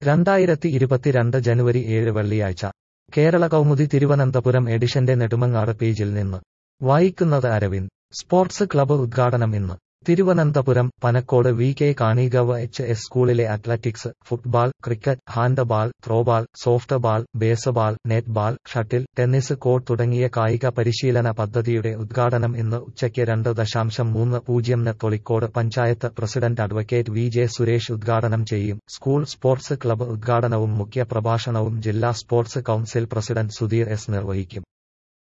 രണ്ടായിരത്തി ഇരുപത്തിരണ്ട് ജനുവരി ഏഴ് വെള്ളിയാഴ്ച കേരള കൗമുദി തിരുവനന്തപുരം എഡിഷന്റെ നെടുമങ്ങാട് പേജിൽ നിന്ന് വായിക്കുന്നത് അരവിന്ദ് സ്പോർട്സ് ക്ലബ്ബ് ഉദ്ഘാടനം ഇന്ന് തിരുവനന്തപുരം പനക്കോട് വി കെ കാണികവ് എച്ച് എസ് സ്കൂളിലെ athletics football cricket handball throwball softball baseball netball shuttle tennis court തുടങ്ങിയ കായിക പരിശീലന പദ്ധതിയുടെ ഉദ്ഘാടനം ഇന്ന് ഉച്ചയ്ക്ക് രണ്ട് ദശാംശം മൂന്ന് പൂജ്യംന് Tholicode panchayat president advocate V J Suresh ഉദ്ഘാടനം ചെയ്യും സ്കൂൾ സ്പോർട്സ് ക്ലബ്ബ് ഉദ്ഘാടനവും മുഖ്യ പ്രഭാഷണവും ജില്ലാ sports council president Sudheer S നിർവഹിക്കും